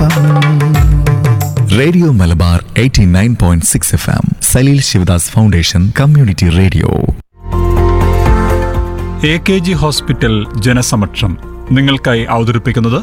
FM radio Malabar 89.6 F M Saleel Shivadas foundation community radio A K G hospital ജനസമക്ഷം നിങ്ങൾക്കായി അവതരിപ്പിക്കുന്നത്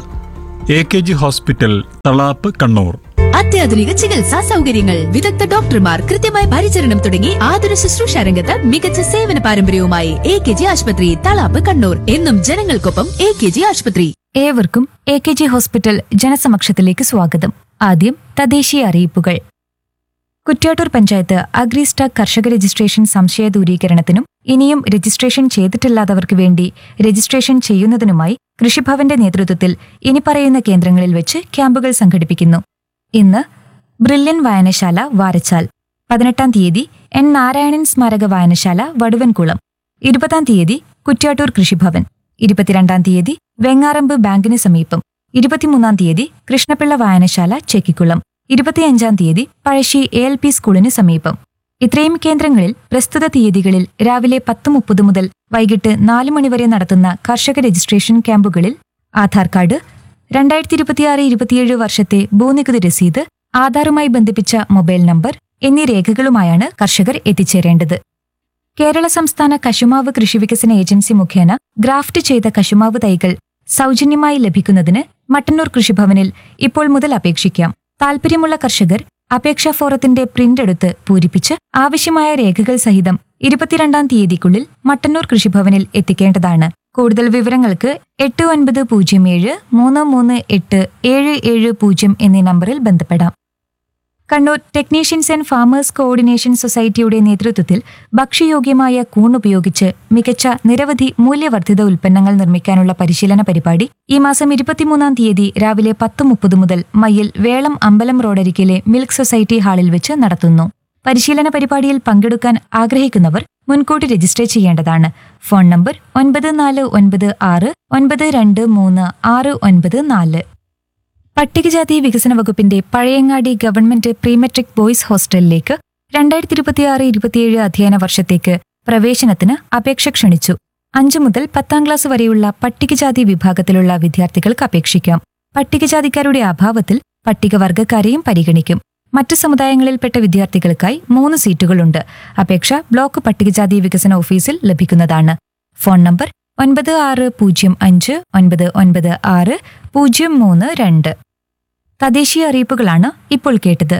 A K G hospital Thalap Kannur അത്യാധുനിക ചികിത്സാ സൗകര്യങ്ങൾ വിദഗ്ധ ഡോക്ടർമാർ കൃത്യമായ പരിചരണം തുടങ്ങി ആതുര ശുശ്രൂഷ രംഗത്ത് മികച്ച സേവന പാരമ്പര്യവുമായി എ കെ ജി ആശുപത്രി തളാപ്പ് കണ്ണൂർ എന്നും ജനങ്ങൾക്കൊപ്പം എ കെ ജി ആശുപത്രി ഏവർക്കും എ കെ ജി ഹോസ്പിറ്റൽ ജനസമക്ഷത്തിലേക്ക് സ്വാഗതം ആദ്യം തദ്ദേശീയ അറിയിപ്പുകൾ കുറ്റ്യാട്ടൂർ പഞ്ചായത്ത് അഗ്രിസ്റ്റാക് കർഷക രജിസ്ട്രേഷൻ സംശയ ദൂരീകരണത്തിനും ഇനിയും രജിസ്ട്രേഷൻ ചെയ്തിട്ടില്ലാത്തവർക്ക് വേണ്ടി രജിസ്ട്രേഷൻ ചെയ്യുന്നതിനുമായി കൃഷിഭവന്റെ നേതൃത്വത്തിൽ ഇനി പറയുന്ന കേന്ദ്രങ്ങളിൽ വെച്ച് ക്യാമ്പുകൾ സംഘടിപ്പിക്കുന്നു ഇന്ന് ബ്രില്യൻ വായനശാല വാരച്ചാൽ പതിനെട്ടാം തീയതി എൻ നാരായണൻ സ്മാരക വായനശാല വടുവൻകുളം ഇരുപതാം തീയതി കുറ്റ്യാട്ടൂർ കൃഷിഭവൻ ഇരുപത്തിരണ്ടാം തീയതി വെങ്ങാറമ്പ് ബാങ്കിന് സമീപം ഇരുപത്തിമൂന്നാം തീയതി കൃഷ്ണപിള്ള വായനശാല ചെക്കിക്കുളം ഇരുപത്തിയഞ്ചാം തീയതി പഴശ്ശി എ എൽ പി സ്കൂളിന് സമീപം ഇത്രയും കേന്ദ്രങ്ങളിൽ പ്രസ്തുത തീയതികളിൽ രാവിലെ പത്ത് മുപ്പത് മുതൽ വൈകിട്ട് നാല് മണിവരെ നടത്തുന്ന കർഷക രജിസ്ട്രേഷൻ ക്യാമ്പുകളിൽ ആധാർ കാർഡ് രണ്ടായിരത്തി ഇരുപത്തിയാറ് ഇരുപത്തിയേഴ് വർഷത്തെ ഭൂനികുതി രസീത് ആധാറുമായി ബന്ധിപ്പിച്ച മൊബൈൽ നമ്പർ എന്നീ രേഖകളുമായാണ് കർഷകർ എത്തിച്ചേരേണ്ടത് കേരള സംസ്ഥാന കശുമാവ് കൃഷിവികസന ഏജൻസി മുഖേന ഗ്രാഫ്റ്റ് ചെയ്ത കശുമാവ് തൈകൾ സൗജന്യമായി ലഭിക്കുന്നതിന് മട്ടന്നൂർ കൃഷിഭവനിൽ ഇപ്പോൾ മുതൽ അപേക്ഷിക്കാം താൽപ്പര്യമുള്ള കർഷകർ അപേക്ഷാ ഫോറത്തിന്റെ പ്രിന്റ് എടുത്ത് പൂരിപ്പിച്ച് ആവശ്യമായ രേഖകൾ സഹിതം ഇരുപത്തിരണ്ടാം തീയതിക്കുള്ളിൽ മട്ടന്നൂർ കൃഷിഭവനിൽ എത്തിക്കേണ്ടതാണ് കൂടുതൽ വിവരങ്ങൾക്ക് എട്ട് ഒൻപത് പൂജ്യം ഏഴ് മൂന്ന് മൂന്ന് എട്ട് ഏഴ് ഏഴ് പൂജ്യം എന്നീ നമ്പറിൽ ബന്ധപ്പെടാം Kannur technicians and farmers coordination സൊസൈറ്റിയുടെ നേതൃത്വത്തിൽ ഭക്ഷ്യയോഗ്യമായ കൂൺ ഉപയോഗിച്ച് മികച്ച നിരവധി മൂല്യവർദ്ധിത ഉൽപ്പന്നങ്ങൾ നിർമ്മിക്കാനുള്ള പരിശീലന പരിപാടി ഈ മാസം ഇരുപത്തിമൂന്നാം തീയതി രാവിലെ പത്ത് മുപ്പത് മുതൽ മയ്യിൽ വേളം അമ്പലം റോഡരികിലെ മിൽക്ക് സൊസൈറ്റി ഹാളിൽ വെച്ച് നടത്തുന്നു പരിശീലന പരിപാടിയിൽ പങ്കെടുക്കാൻ ആഗ്രഹിക്കുന്നവർ മുൻകൂട്ടി രജിസ്റ്റർ ചെയ്യേണ്ടതാണ് ഫോൺ നമ്പർ ഒൻപത് നാല് ഒൻപത് ആറ് ഒൻപത് രണ്ട് മൂന്ന് ആറ് ഒൻപത് നാല് പട്ടികജാതി വികസന വകുപ്പിന്റെ പഴയങ്ങാടി ഗവൺമെന്റ് പ്രീമെട്രിക് ബോയ്സ് ഹോസ്റ്റലിലേക്ക് രണ്ടായിരത്തി ഇരുപത്തിയാറ് ഇരുപത്തിയേഴ് അധ്യയന വർഷത്തേക്ക് പ്രവേശനത്തിന് അപേക്ഷ ക്ഷണിച്ചു അഞ്ചു മുതൽ പത്താം ക്ലാസ് വരെയുള്ള പട്ടികജാതി വിഭാഗത്തിലുള്ള വിദ്യാർത്ഥികൾക്ക് അപേക്ഷിക്കാം പട്ടികജാതിക്കാരുടെ അഭാവത്തിൽ പട്ടികവർഗക്കാരെയും പരിഗണിക്കും മറ്റു സമുദായങ്ങളിൽപ്പെട്ട വിദ്യാർത്ഥികൾക്കായി മൂന്ന് സീറ്റുകളുണ്ട് അപേക്ഷ ബ്ലോക്ക് പട്ടികജാതി വികസന ഓഫീസിൽ ലഭിക്കുന്നതാണ് ഫോൺ നമ്പർ ഒൻപത് ആറ് പൂജ്യം അഞ്ച് ഒൻപത് ഒൻപത് ആറ് പൂജ്യം മൂന്ന് രണ്ട് തദ്ദേശീയ അറിയിപ്പുകളാണ് ഇപ്പോൾ കേട്ടത്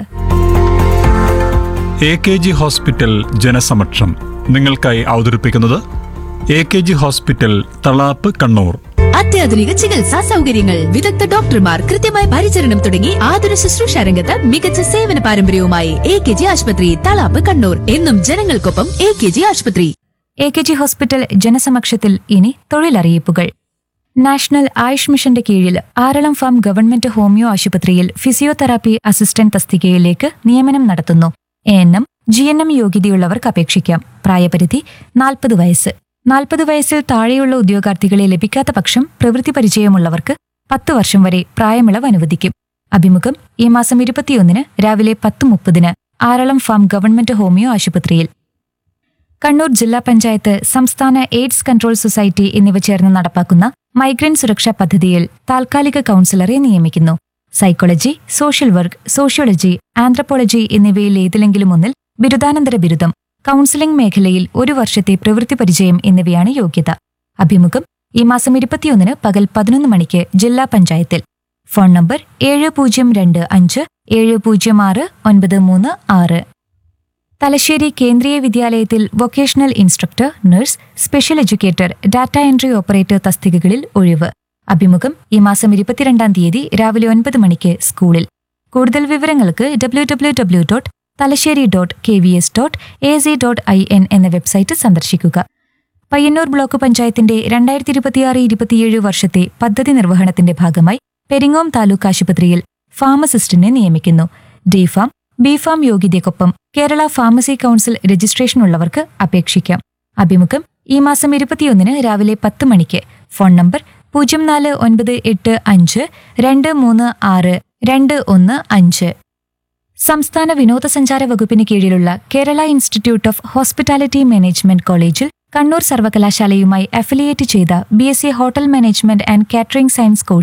എ കെ ജി ഹോസ്പിറ്റൽ ജനസമക്ഷം നിങ്ങൾക്കായി അവതരിപ്പിക്കുന്നത് A K G hospital Thalap Kannur അത്യാധുനിക ചികിത്സാ സൗകര്യങ്ങൾ വിദഗ്ധ ഡോക്ടർമാർ കൃത്യമായ പരിചരണം തുടങ്ങി ആതുര ശുശ്രൂഷ രംഗത്ത് മികച്ച സേവന പാരമ്പര്യവുമായി എ കെ ജി ആശുപത്രി തളാപ്പ് കണ്ണൂർ എന്നും ജനങ്ങൾക്കൊപ്പം എ കെ ജി ആശുപത്രി എ കെ ജി ഹോസ്പിറ്റൽ ജനസമക്ഷത്തിൽ ഇനി തൊഴിലറിയിപ്പുകൾ നാഷണൽ ആയുഷ് മിഷന്റെ കീഴിൽ ആറളം ഫാം ഗവൺമെന്റ് ഹോമിയോ ആശുപത്രിയിൽ ഫിസിയോതെറാപ്പി അസിസ്റ്റന്റ് തസ്തികയിലേക്ക് നിയമനം നടത്തുന്നു A N M G N M യോഗ്യതയുള്ളവർക്ക് അപേക്ഷിക്കാം പ്രായപരിധി നാൽപ്പത് വയസ്സ് നാൽപ്പത് വയസ്സിൽ താഴെയുള്ള ഉദ്യോഗാർത്ഥികളെ ലഭിക്കാത്ത പക്ഷം പ്രവൃത്തി പരിചയമുള്ളവർക്ക് പത്ത് വർഷം വരെ പ്രായമിളവ് അനുവദിക്കും അഭിമുഖം ഈ മാസം ഇരുപത്തിയൊന്നിന് രാവിലെ പത്ത് മുപ്പതിന് ആറളം ഫാം ഗവൺമെന്റ് ഹോമിയോ ആശുപത്രിയിൽ കണ്ണൂർ ജില്ലാ പഞ്ചായത്ത് സംസ്ഥാന എയ്ഡ്സ് കൺട്രോൾ സൊസൈറ്റി എന്നിവ ചേർന്ന് നടപ്പാക്കുന്ന മൈഗ്രന്റ് സുരക്ഷാ പദ്ധതിയിൽ താൽക്കാലിക കൗൺസിലറെ നിയമിക്കുന്നു psychology social work sociology anthropology എന്നിവയിൽ ഏതിലെങ്കിലും ഒന്നിൽ ബിരുദാനന്തര ബിരുദം കൗൺസിലിംഗ് മേഖലയിൽ ഒരു വർഷത്തെ പ്രവൃത്തി പരിചയം എന്നിവയാണ് യോഗ്യത അഭിമുഖം ഈ മാസം ഇരുപത്തിയൊന്നിന് പകൽ പതിനൊന്ന് മണിക്ക് ജില്ലാ പഞ്ചായത്തിൽ ഫോൺ നമ്പർ ഏഴ് പൂജ്യം രണ്ട് അഞ്ച് ഏഴ് പൂജ്യം ആറ് ഒൻപത് മൂന്ന് ആറ് തലശ്ശേരി കേന്ദ്രീയ വിദ്യാലയത്തിൽ vocational instructor nurse special educator data entry operator തസ്തികകളിൽ ഒഴിവ് അഭിമുഖം ഈ മാസം ഇരുപത്തിരണ്ടാം തീയതി രാവിലെ ഒൻപത് മണിക്ക് സ്കൂളിൽ കൂടുതൽ വിവരങ്ങൾക്ക് W W W dot Thalassery dot K V S dot A C dot I N എന്ന വെബ്സൈറ്റ് സന്ദർശിക്കുക പയ്യന്നൂർ ബ്ലോക്ക് പഞ്ചായത്തിന്റെ രണ്ടായിരത്തി ഇരുപത്തിയാറ് ഇരുപത്തിയേഴ് വർഷത്തെ പദ്ധതി നിർവഹണത്തിന്റെ ഭാഗമായി പെരിങ്ങോം താലൂക്ക് ആശുപത്രിയിൽ ഫാർമസിസ്റ്റിനെ നിയമിക്കുന്നു ഡി ഫാം ബി ഫാം യോഗ്യതയ്ക്കൊപ്പം കേരള ഫാർമസി കൗൺസിൽ രജിസ്ട്രേഷൻ ഉള്ളവർക്ക് അപേക്ഷിക്കാം അഭിമുഖം ഈ മാസം ഇരുപത്തിയൊന്നിന് രാവിലെ പത്ത് മണിക്ക് ഫോൺ നമ്പർ പൂജ്യം നാല് ഒൻപത് എട്ട് അഞ്ച് രണ്ട് മൂന്ന് ആറ് രണ്ട് ഒന്ന് അഞ്ച് സംസ്ഥാന വിനോദസഞ്ചാര വകുപ്പിന് കീഴിലുള്ള Kerala institute of hospitality management കോളേജിൽ കണ്ണൂർ സർവകലാശാലയുമായി അഫിലിയേറ്റ് ചെയ്ത B S C hotel management and catering science കോഴ്സിൽ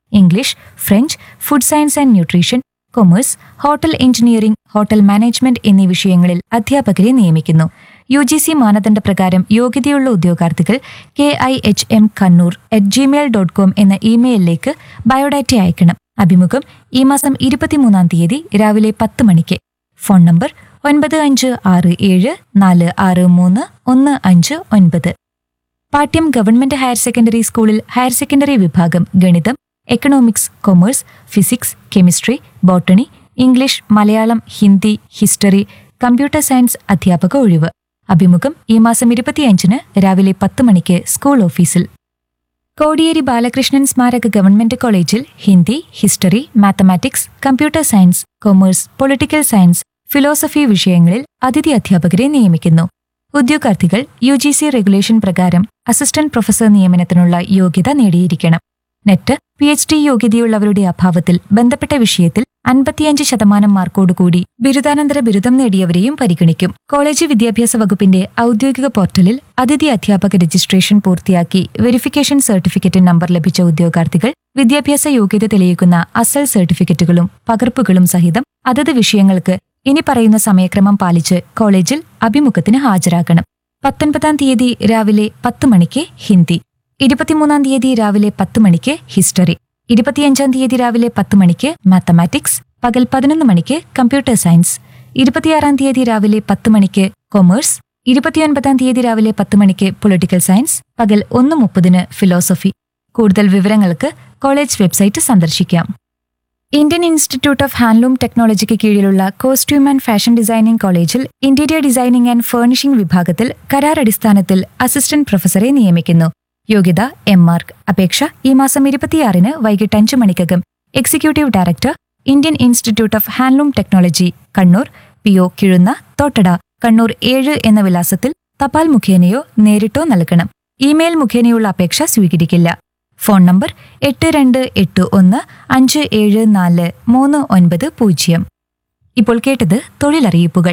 English French food science and nutrition commerce hotel engineering hotel management എന്നീ വിഷയങ്ങളിൽ അധ്യാപകരെ നിയമിക്കുന്നു യു ജി സി മാനദണ്ഡപ്രകാരം യോഗ്യതയുള്ള ഉദ്യോഗാർത്ഥികൾ K I H M Kannur at Gmail dot com എന്ന ഇമെയിലിലേക്ക് ബയോഡാറ്റ അയക്കണം അഭിമുഖം ഈ മാസം ഇരുപത്തിമൂന്നാം തീയതി രാവിലെ പത്ത് മണിക്ക് ഫോൺ നമ്പർ ഒൻപത് അഞ്ച് ആറ് ഏഴ് നാല് ആറ് മൂന്ന് ഒന്ന് അഞ്ച് ഒൻപത് പാട്യം ഗവൺമെന്റ് ഹയർ സെക്കൻഡറി സ്കൂളിൽ ഹയർ സെക്കൻഡറി വിഭാഗം ഗണിതം economics commerce physics chemistry botany English Malayalam Hindi history computer science അധ്യാപക ഒഴിവ് അഭിമുഖം ഈ മാസം ഇരുപത്തിയഞ്ചിന് രാവിലെ പത്ത് മണിക്ക് സ്കൂൾ ഓഫീസിൽ കോടിയേരി ബാലകൃഷ്ണൻ സ്മാരക ഗവൺമെന്റ് കോളേജിൽ Hindi history mathematics computer science commerce political science philosophy വിഷയങ്ങളിൽ അതിഥി അധ്യാപകരെ നിയമിക്കുന്നു ഉദ്യോഗാർത്ഥികൾ യു ജി സി റെഗുലേഷൻ പ്രകാരം അസിസ്റ്റന്റ് പ്രൊഫസർ നിയമനത്തിനുള്ള യോഗ്യത നേടിയിരിക്കണം നെറ്റ് പി എച്ച് ഡി യോഗ്യതയുള്ളവരുടെ അഭാവത്തിൽ ബന്ധപ്പെട്ട വിഷയത്തിൽ അൻപത്തിയഞ്ച് ശതമാനം മാർക്കോടുകൂടി ബിരുദാനന്തര ബിരുദം നേടിയവരെയും പരിഗണിക്കും കോളേജ് വിദ്യാഭ്യാസ വകുപ്പിന്റെ ഔദ്യോഗിക പോർട്ടലിൽ അതിഥി അധ്യാപക രജിസ്ട്രേഷൻ പൂർത്തിയാക്കി വെരിഫിക്കേഷൻ സർട്ടിഫിക്കറ്റ് നമ്പർ ലഭിച്ച ഉദ്യോഗാർത്ഥികൾ വിദ്യാഭ്യാസ യോഗ്യത തെളിയിക്കുന്ന അസൽ സർട്ടിഫിക്കറ്റുകളും പകർപ്പുകളും സഹിതം അതത് വിഷയങ്ങൾക്ക് ഇനി പറയുന്ന സമയക്രമം പാലിച്ച് കോളേജിൽ അഭിമുഖത്തിന് ഹാജരാക്കണം പത്തൊൻപതാം തീയതി രാവിലെ പത്ത് മണിക്ക് ഹിന്ദി ഇരുപത്തിമൂന്നാം തീയതി രാവിലെ പത്ത് മണിക്ക് ഹിസ്റ്ററി ഇരുപത്തിയഞ്ചാം തീയതി രാവിലെ പത്ത് മണിക്ക് മാത്തമാറ്റിക്സ് പകൽ പതിനൊന്ന് മണിക്ക് കമ്പ്യൂട്ടർ സയൻസ് ഇരുപത്തിയാറാം തീയതി രാവിലെ പത്ത് മണിക്ക് കൊമേഴ്സ് ഇരുപത്തിയൊൻപതാം തീയതി രാവിലെ പത്ത് മണിക്ക് പൊളിറ്റിക്കൽ സയൻസ് പകൽ ഒന്ന് മുപ്പതിന് ഫിലോസഫി കൂടുതൽ വിവരങ്ങൾക്ക് കോളേജ് വെബ്സൈറ്റ് സന്ദർശിക്കാം ഇന്ത്യൻ ഇൻസ്റ്റിറ്റ്യൂട്ട് ഓഫ് ഹാൻഡ്ലൂം ടെക്നോളജിക്ക് കീഴിലുള്ള കോസ്റ്റ്യൂം ആൻഡ് ഫാഷൻ ഡിസൈനിംഗ് കോളേജിൽ ഇന്റീരിയർ ഡിസൈനിംഗ് ആൻഡ് ഫർണിഷിംഗ് വിഭാഗത്തിൽ കരാർ അടിസ്ഥാനത്തിൽ അസിസ്റ്റന്റ് പ്രൊഫസറെ നിയമിക്കുന്നു യോഗ്യത എം മാർക്ക് അപേക്ഷ ഈ മാസം ഇരുപത്തിയാറിന് വൈകിട്ട് അഞ്ച് മണിക്കകം executive director Indian institute of handloom technology Kannur P O Kizhunna Thottada Kannur ഏഴ് എന്ന വിലാസത്തിൽ തപാൽ മുഖേനയോ നേരിട്ടോ നൽകണം ഇമെയിൽ മുഖേനയുള്ള അപേക്ഷ സ്വീകരിക്കില്ല ഫോൺ നമ്പർ എട്ട് രണ്ട് എട്ട് ഒന്ന് അഞ്ച് ഏഴ് നാല് മൂന്ന് ഒൻപത് പൂജ്യം ഇപ്പോൾ കേട്ടത് തൊഴിലറിയിപ്പുകൾ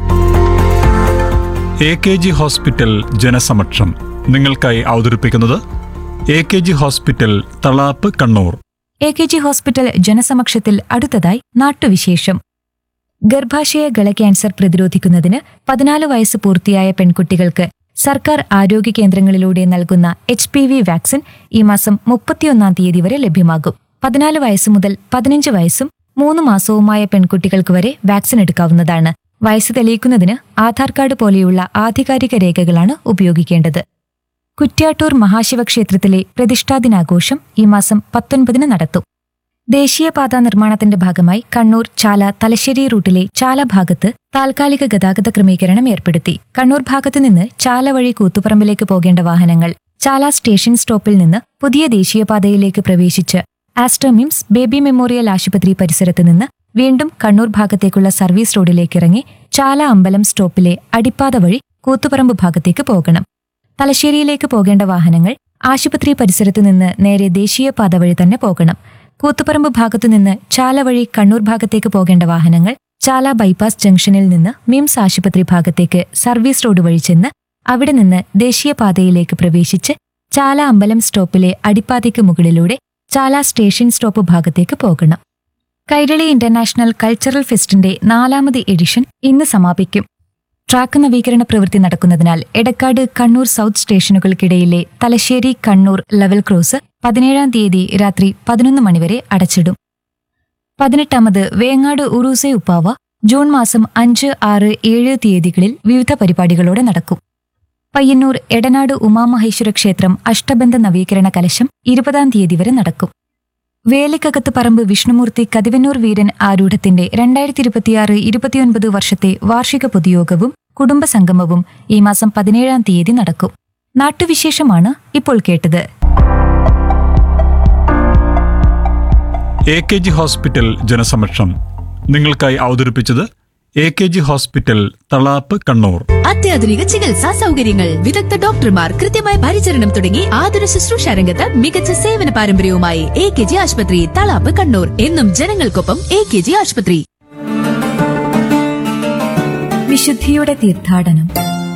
എ കെ ജി ഹോസ്പിറ്റൽ ജനസമക്ഷം നിങ്ങൾക്കായി അവതരിപ്പിക്കുന്നത് A K G hospital Thalap Kannur A K G hospital ജനസമക്ഷത്തിൽ അടുത്തതായി നാട്ടുവിശേഷം ഗർഭാശയ ഗള ക്യാൻസർ പ്രതിരോധിക്കുന്നതിന് പതിനാല് വയസ്സ് പൂർത്തിയായ പെൺകുട്ടികൾക്ക് സർക്കാർ ആരോഗ്യ കേന്ദ്രങ്ങളിലൂടെ നൽകുന്ന എച്ച് പി വി വാക്സിൻ ഈ മാസം മുപ്പത്തിയൊന്നാം തീയതി വരെ ലഭ്യമാകും പതിനാല് വയസ്സ് മുതൽ പതിനഞ്ച് വയസ്സും മൂന്ന് മാസവുമായ പെൺകുട്ടികൾക്ക് വരെ വാക്സിൻ എടുക്കാവുന്നതാണ് വയസ്സ് തെളിയിക്കുന്നതിന് ആധാർ കാർഡ് പോലെയുള്ള ആധികാരിക രേഖകളാണ് ഉപയോഗിക്കേണ്ടത് കുറ്റ്യാട്ടൂർ മഹാശിവക്ഷേത്രത്തിലെ പ്രതിഷ്ഠാദിനാഘോഷം ഈ മാസം പത്തൊൻപതിന് നടത്തും ദേശീയപാത നിർമ്മാണത്തിന്റെ ഭാഗമായി കണ്ണൂർ ചാല തലശ്ശേരി റൂട്ടിലെ ചാല ഭാഗത്ത് താൽക്കാലിക ഗതാഗത ക്രമീകരണം ഏർപ്പെടുത്തി കണ്ണൂർ ഭാഗത്തു നിന്ന് ചാല വഴി കൂത്തുപറമ്പിലേക്ക് പോകേണ്ട വാഹനങ്ങൾ ചാല സ്റ്റേഷൻ സ്റ്റോപ്പിൽ നിന്ന് പുതിയ ദേശീയപാതയിലേക്ക് പ്രവേശിച്ച് ആസ്ട്രമിംസ് ബേബി മെമ്മോറിയൽ ആശുപത്രി പരിസരത്ത് നിന്ന് വീണ്ടും കണ്ണൂർ ഭാഗത്തേക്കുള്ള സർവീസ് റോഡിലേക്ക് ഇറങ്ങി ചാല അമ്പലം സ്റ്റോപ്പിലെ അടിപ്പാത വഴി കൂത്തുപറമ്പ് ഭാഗത്തേക്ക് പോകണം തലശ്ശേരിയിലേക്ക് പോകേണ്ട വാഹനങ്ങൾ ആശുപത്രി പരിസരത്ത് നിന്ന് നേരെ ദേശീയപാത വഴി തന്നെ പോകണം കൂത്തുപറമ്പ് ഭാഗത്തു നിന്ന് ചാല വഴി കണ്ണൂർ ഭാഗത്തേക്ക് പോകേണ്ട വാഹനങ്ങൾ ചാല ബൈപ്പാസ് ജംഗ്ഷനിൽ നിന്ന് മിംസ് ആശുപത്രി ഭാഗത്തേക്ക് സർവീസ് റോഡ് വഴി ചെന്ന് അവിടെ നിന്ന് ദേശീയപാതയിലേക്ക് പ്രവേശിച്ച് ചാല അമ്പലം സ്റ്റോപ്പിലെ അടിപ്പാതയ്ക്ക് മുകളിലൂടെ ചാല സ്റ്റേഷൻ സ്റ്റോപ്പ് ഭാഗത്തേക്ക് പോകണം കൈരളി ഇന്റർനാഷണൽ കൾച്ചറൽ ഫെസ്റ്റിന്റെ നാലാമത് എഡിഷൻ ഇന്ന് സമാപിക്കും ട്രാക്ക് നവീകരണ പ്രവൃത്തി നടക്കുന്നതിനാൽ എടക്കാട് കണ്ണൂർ സൗത്ത് സ്റ്റേഷനുകൾക്കിടയിലെ തലശ്ശേരി കണ്ണൂർ ലെവൽ ക്രോസ് പതിനേഴാം തീയതി രാത്രി പതിനൊന്ന് മണിവരെ അടച്ചിടും പതിനെട്ടാമത് വേങ്ങാട് ഉറൂസെ ഉപ്പാവ ജൂൺ മാസം അഞ്ച് ആറ് ഏഴ് തീയതികളിൽ വിവിധ പരിപാടികളോടെ നടക്കും പയ്യന്നൂർ എടനാട് ഉമാമഹേശ്വര ക്ഷേത്രം അഷ്ടബന്ധ നവീകരണ കലശം ഇരുപതാം തീയതി വരെ നടക്കും വേലിക്കകത്ത് പറമ്പ് വിഷ്ണുമൂർത്തി കതിവന്നൂർ വീരൻ ആരൂഢത്തിന്റെ രണ്ടായിരത്തി ഇരുപത്തിയാറ് ഇരുപത്തിയൊൻപത് വർഷത്തെ വാർഷിക പൊതുയോഗവും കുടുംബസംഗമവും ഈ മാസം പതിനേഴാം തീയതി നടക്കും നാട്ടുവിശേഷമാണ് ഇപ്പോൾ കേട്ടത് എ കെ ജി ഹോസ്പിറ്റൽ ജനസമക്ഷം നിങ്ങൾക്കായി അവതരിപ്പിച്ചത് A K G hospital Thalap Kannur അത്യാധുനിക ചികിത്സാ സൗകര്യങ്ങൾ വിദഗ്ധ ഡോക്ടർമാർ കൃത്യമായ പരിചരണം തുടങ്ങി ആതുര ശുശ്രൂഷ രംഗത്ത് മികച്ച സേവന പാരമ്പര്യവുമായി എ കെ ജി ആശുപത്രി തളാപ്പ് കണ്ണൂർ എന്നും ജനങ്ങൾക്കൊപ്പം എ കെ ജി ആശുപത്രി വിശുദ്ധിയുടെ തീർത്ഥാടനം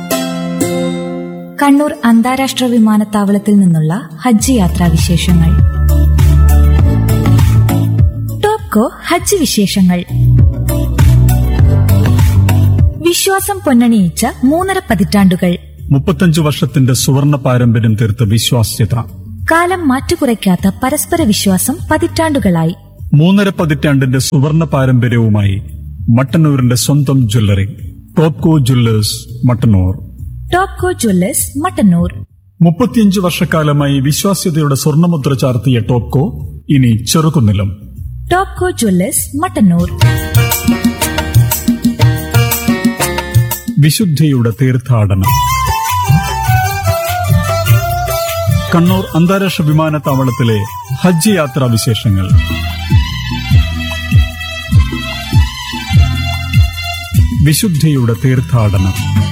കണ്ണൂർ അന്താരാഷ്ട്ര വിമാനത്താവളത്തിൽ നിന്നുള്ള ഹജ്ജ് യാത്രാ വിശേഷങ്ങൾ ടോപ്കോ ഹജ്ജ് വിശേഷങ്ങൾ വിശ്വാസം പൊന്നണിയിച്ച മൂന്നര പതിറ്റാണ്ടുകൾ മുപ്പത്തഞ്ചു വർഷത്തിന്റെ സുവർണ പാരമ്പര്യം തീർത്ത വിശ്വാസ്യത കാലം മാറ്റുകുറയ്ക്കാത്ത പരസ്പര വിശ്വാസം പതിറ്റാണ്ടുകളായി മൂന്നര പതിറ്റാണ്ടിന്റെ സുവർണ പാരമ്പര്യവുമായി മട്ടന്നൂരിന്റെ സ്വന്തം jewellery Topco jewellers Mattannur Topco jewellers Mattannur മുപ്പത്തിയഞ്ച് വർഷക്കാലമായി വിശ്വാസ്യതയുടെ സ്വർണ്ണമുദ്ര ചാർത്തിയ ടോപ്കോ ഇനി ചെറുകുന്നിലും ടോപ്കോ ജ്വല്ലേഴ്സ് മട്ടന്നൂർ വിശുദ്ധിയുടെ തീർത്ഥാടനം കണ്ണൂർ അന്താരാഷ്ട്ര വിമാനത്താവളത്തിലെ ഹജ്ജ് യാത്രാ വിശേഷങ്ങൾ വിശുദ്ധിയുടെ തീർത്ഥാടനം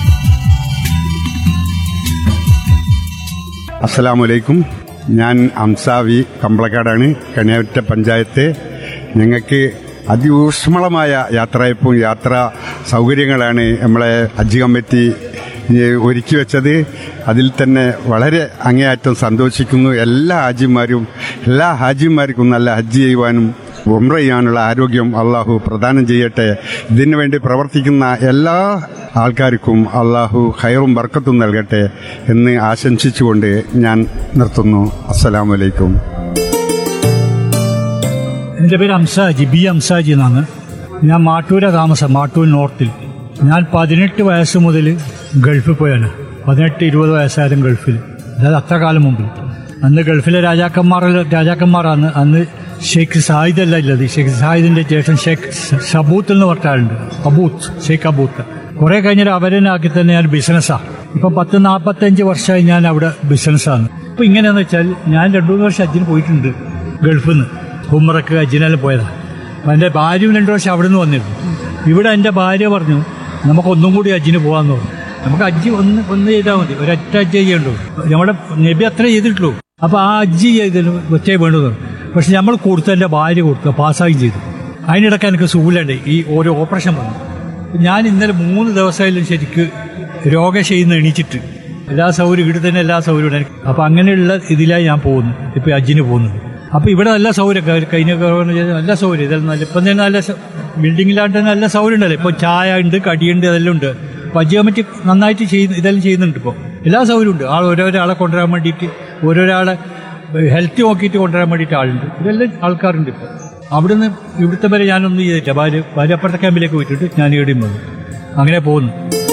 അസ്സലാമലൈക്കും ഞാൻ അംസാവി കമ്പളക്കാടാണ് കണിയാറ്റ പഞ്ചായത്ത് ഞങ്ങൾക്ക് അതിഊഷ്മളമായ യാത്രയപ്പും യാത്രാ സൗകര്യങ്ങളാണ് നമ്മളെ ഹജ്ജ് കമ്മിറ്റി ഏ, ഒരുക്കി വെച്ചത് അതിൽ തന്നെ വളരെ അങ്ങേയറ്റം സന്തോഷിക്കുന്നു എല്ലാ ഹാജിമാരും എല്ലാ ഹാജിമാർക്കും നല്ല ഹജ്ജ് ചെയ്യുവാനും ഉംറ ചെയ്യാനുള്ള ആരോഗ്യം അള്ളാഹു പ്രദാനം ചെയ്യട്ടെ ഇതിനു വേണ്ടി പ്രവർത്തിക്കുന്ന എല്ലാ ആൾക്കാർക്കും അള്ളാഹു ഖൈറും ബർക്കത്തും നൽകട്ടെ എന്ന് ആശംസിച്ചുകൊണ്ട് ഞാൻ നിർത്തുന്നു അസ്സലാമലൈക്കും എൻ്റെ പേര് അംസാജി ബി അംസാജി എന്നാണ് ഞാൻ മാട്ടൂര താമസം മാട്ടൂർ നോർത്തിൽ ഞാൻ പതിനെട്ട് വയസ്സ് മുതൽ ഗൾഫിൽ പോയാണ് പതിനെട്ട് ഇരുപത് വയസ്സായാലും ഗൾഫിൽ അതായത് അത്ര കാലം മുമ്പ് അന്ന് ഗൾഫിലെ രാജാക്കന്മാരിൽ രാജാക്കന്മാരാണ് അന്ന് ഷെയ്ഖ് സായിദ് അല്ല ഉള്ളത് ഷെയ്ഖ് സായിദിന്റെ ശേഷം ഷെയ്ഖ് ഷബൂത്ത് എന്ന് പറഞ്ഞാളുണ്ട് അബൂത്ത് ഷെയ്ഖ് അബൂത്ത് കുറെ കഴിഞ്ഞിട്ട് അവരെന്നെ ആക്കി തന്നെ ഞാൻ ബിസിനസ്സാണ് ഇപ്പം പത്ത് നാൽപ്പത്തഞ്ച് വർഷമായി ഞാൻ അവിടെ ബിസിനസ്സാണ് ഇപ്പം ഇങ്ങനെയാന്ന് വെച്ചാൽ ഞാൻ രണ്ടു മൂന്ന് വർഷം അജിന് പോയിട്ടുണ്ട് ഗൾഫിൽ നിന്ന് ഉമ്മറക്ക് അജിനെല്ലാം പോയതാണ് അപ്പം എൻ്റെ ഭാര്യയും രണ്ടു വർഷം അവിടെ നിന്ന് വന്നിരുന്നു ഇവിടെ എൻ്റെ ഭാര്യ പറഞ്ഞു നമുക്ക് ഒന്നും കൂടി അജിന് പോകാമെന്ന് പറഞ്ഞു നമുക്ക് അജ്ജി ഒന്ന് ഒന്ന് ചെയ്താൽ മതി ഒരൊറ്റ അജ്ജി ചെയ്യണ്ടു നമ്മുടെ നബി അത്ര ചെയ്തിട്ടുള്ളൂ അപ്പോൾ ആ അജ്ജി ചെയ്തതിന് ഒറ്റേ വേണ്ടു പക്ഷെ നമ്മൾ കൊടുത്ത എൻ്റെ ഭാര്യ കൊടുത്തു പാസ്സായും ചെയ്തു അതിനിടയ്ക്ക് എനിക്ക് സുഖമില്ലാണ്ട് ഈ ഓരോ ഓപ്പറേഷൻ വന്നു ഞാൻ ഇന്നലെ മൂന്ന് ദിവസമായാലും ശരിക്ക് രോഗം ചെയ്യുന്ന എണീച്ചിട്ട് എല്ലാ സൗകര്യം ഇവിടെ തന്നെ എല്ലാ സൗകര്യവും എനിക്ക് അപ്പം അങ്ങനെയുള്ള ഇതിലായി ഞാൻ പോകുന്നു ഇപ്പം അജ്ജിന് പോകുന്നത് അപ്പം ഇവിടെ നല്ല സൗകര്യം ക- കഴിഞ്ഞ കൊറോണ ചെയ്ത നല്ല സൗകര്യം ഇതെല്ലാം നല്ല ഇപ്പം തന്നെ നല്ല സ- ബിൽഡിങ്ങിലാണ്ട് തന്നെ നല്ല സൗകര്യം ഉണ്ടല്ലോ ഇപ്പോൾ ചായ ഉണ്ട് കടിയുണ്ട് അതെല്ലാം ഉണ്ട് അപ്പം അജ്ജി കമ്മിറ്റി നന്നായിട്ട് ചെയ്യുന്ന ഇതെല്ലാം ചെയ്യുന്നുണ്ട് ഇപ്പോൾ എല്ലാ സൗകര്യവും ഉണ്ട് ആൾ ഓരോരാളെ കൊണ്ടുവരാൻ വേണ്ടിയിട്ട് ഓരോരാളെ ഹെൽത്ത് നോക്കിയിട്ട് കൊണ്ടുവരാൻ വേണ്ടിയിട്ട് ആളുണ്ട് ഇതെല്ലാം ആൾക്കാരുണ്ട് ഇപ്പോൾ അവിടുന്ന് ഇവിടുത്തെ വരെ ഞാനൊന്നും ചെയ്തില്ല ഭാര്യ ഭാര്യ അപ്പുറത്തെ ക്യാമ്പിലേക്ക് പോയിട്ടിട്ട് ഞാൻ ഇവിടെയും വന്നു അങ്ങനെ പോകുന്നു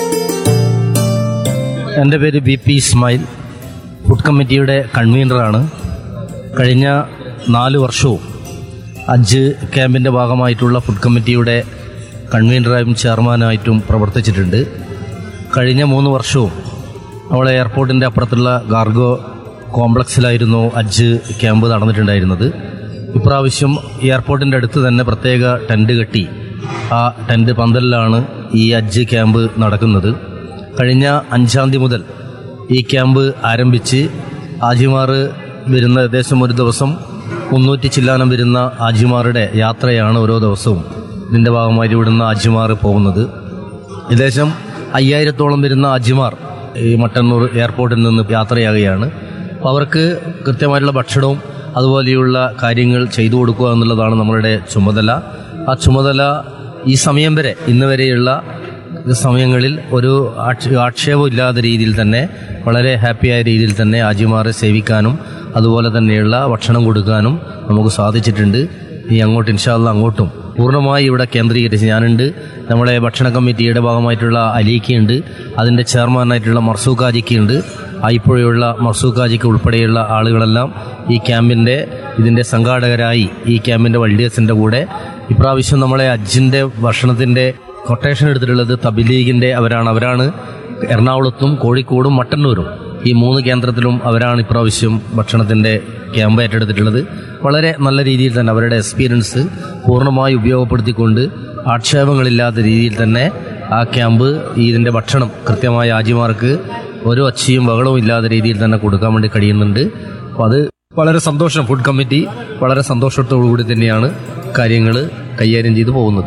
എൻ്റെ പേര് ബി പി ഇസ്മായിൽ ഫുഡ് കമ്മിറ്റിയുടെ കൺവീനറാണ് കഴിഞ്ഞ നാല് വർഷവും അജ് ക്യാമ്പിൻ്റെ ഭാഗമായിട്ടുള്ള ഫുഡ് കമ്മിറ്റിയുടെ കൺവീനറായും ചെയർമാനായിട്ടും പ്രവർത്തിച്ചിട്ടുണ്ട് കഴിഞ്ഞ മൂന്ന് വർഷവും അവളെ എയർപോർട്ടിൻ്റെ അപ്പുറത്തുള്ള ഗാർഗോ കോംപ്ലക്സിലായിരുന്നു അജ് ക്യാമ്പ് നടന്നിട്ടുണ്ടായിരുന്നത് ഇപ്രാവശ്യം എയർപോർട്ടിൻ്റെ അടുത്ത് തന്നെ പ്രത്യേക ടെൻറ്റ് കെട്ടി ആ ടെൻറ്റ് പന്തലിലാണ് ഈ അജ് ക്യാമ്പ് നടക്കുന്നത് കഴിഞ്ഞ അഞ്ചാം തീയതി മുതൽ ഈ ക്യാമ്പ് ആരംഭിച്ച് ആജിമാർ വരുന്ന ഏകദേശം ഒരു ദിവസം മുന്നൂറ്റി ചില്ലാനം വരുന്ന ആജിമാരുടെ യാത്രയാണ് ഓരോ ദിവസവും ഇതിൻ്റെ ഭാഗമായി ഇവിടുന്ന് ആജിമാർ പോകുന്നത് ഏകദേശം അയ്യായിരത്തോളം വരുന്ന ആജിമാർ ഈ മട്ടന്നൂർ എയർപോർട്ടിൽ നിന്ന് യാത്രയാകുകയാണ് അപ്പോൾ അവർക്ക് കൃത്യമായിട്ടുള്ള ഭക്ഷണവും അതുപോലെയുള്ള കാര്യങ്ങൾ ചെയ്തു കൊടുക്കുക എന്നുള്ളതാണ് നമ്മളുടെ ചുമതല ആ ചുമതല ഈ സമയം വരെ ഇന്ന് വരെയുള്ള സമയങ്ങളിൽ ഒരു ആക്ഷ- ആക്ഷേപം ഇല്ലാത്ത രീതിയിൽ തന്നെ വളരെ ഹാപ്പിയായ രീതിയിൽ തന്നെ ആജിമാരെ സേവിക്കാനും അതുപോലെ തന്നെയുള്ള ഭക്ഷണം കൊടുക്കാനും നമുക്ക് സാധിച്ചിട്ടുണ്ട് ഈ അങ്ങോട്ട് ഇൻഷാല്ല അങ്ങോട്ടും പൂർണ്ണമായി ഇവിടെ കേന്ദ്രീകരിച്ച് ഞാനുണ്ട് നമ്മളെ ഭക്ഷണ കമ്മിറ്റിയുടെ ഭാഗമായിട്ടുള്ള അലീക്കയുണ്ട് അതിൻ്റെ ചെയർമാനായിട്ടുള്ള മർസൂഖാജിക്കുണ്ട് ആ ഇപ്പോഴുള്ള മർസൂഖാജിക്ക് ഉൾപ്പെടെയുള്ള ആളുകളെല്ലാം ഈ ക്യാമ്പിൻ്റെ ഇതിൻ്റെ സംഘാടകരായി ഈ ക്യാമ്പിൻ്റെ വൾഡിയേഴ്സിൻ്റെ കൂടെ ഇപ്രാവശ്യം നമ്മളെ അജ്ജിൻ്റെ ഭക്ഷണത്തിൻ്റെ കൊട്ടേഷൻ എടുത്തിട്ടുള്ളത് തബിലീഗിൻ്റെ അവരാണ് അവരാണ് എറണാകുളത്തും കോഴിക്കോടും മട്ടന്നൂരും ഈ മൂന്ന് കേന്ദ്രത്തിലും അവരാണ് ഇപ്രാവശ്യം ഭക്ഷണത്തിൻ്റെ ക്യാമ്പ് ഏറ്റെടുത്തിട്ടുള്ളത് വളരെ നല്ല രീതിയിൽ തന്നെ അവരുടെ എക്സ്പീരിയൻസ് പൂർണ്ണമായി ഉപയോഗപ്പെടുത്തിക്കൊണ്ട് ആക്ഷേപങ്ങളില്ലാത്ത രീതിയിൽ തന്നെ ആ ക്യാമ്പ് ഈ ഇതിൻ്റെ ഭക്ഷണം കൃത്യമായ ആജിമാർക്ക് ഒരു ഒച്ചയും ബഹളവും ഇല്ലാത്ത രീതിയിൽ തന്നെ കൊടുക്കാൻ വേണ്ടി കഴിയുന്നുണ്ട് അപ്പോൾ അത് വളരെ സന്തോഷം ഫുഡ് കമ്മിറ്റി വളരെ സന്തോഷത്തോടു കൂടി തന്നെയാണ് കാര്യങ്ങൾ കൈകാര്യം ചെയ്തു പോകുന്നത്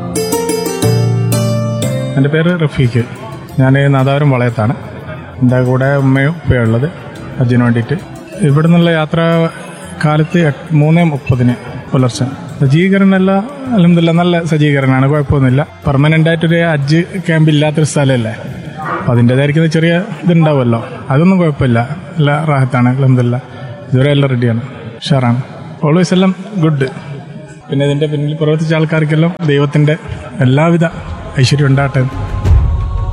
എൻ്റെ പേര് റഫീഖ് ഞാൻ നാദാപുരം വളയത്താണ് എൻ്റെ കൂടെ ഉമ്മയും ഉപ്പയും ഉള്ളത് ഹജ്ജിന് വേണ്ടിയിട്ട് ഇവിടെ നിന്നുള്ള യാത്ര കാലത്ത് എട്ട്- മൂന്ന് മുപ്പതിന് പുലർച്ചെ സജ്ജീകരണം എല്ലാം അലഹമില്ല നല്ല സജ്ജീകരണമാണ് കുഴപ്പമൊന്നുമില്ല പെർമനന്റ് ആയിട്ടൊരു ഹജ്ജ് ക്യാമ്പ് ഇല്ലാത്തൊരു സ്ഥലമല്ലേ അപ്പം അതിൻ്റെതായിരിക്കുന്ന ചെറിയ ഇതുണ്ടാവുമല്ലോ അതൊന്നും കുഴപ്പമില്ല എല്ലാ റാഹത്താണ് അലഹമില്ല ഇതുവരെ എല്ലാം റെഡിയാണ് ഉഷാറാണ് ഓൾവേസ് എല്ലാം ഗുഡ് പിന്നെ ഇതിൻ്റെ പിന്നിൽ പ്രവർത്തിച്ച ആൾക്കാർക്കെല്ലാം ദൈവത്തിൻ്റെ എല്ലാവിധ ഐശ്വര്യം ഉണ്ടാകട്ടെ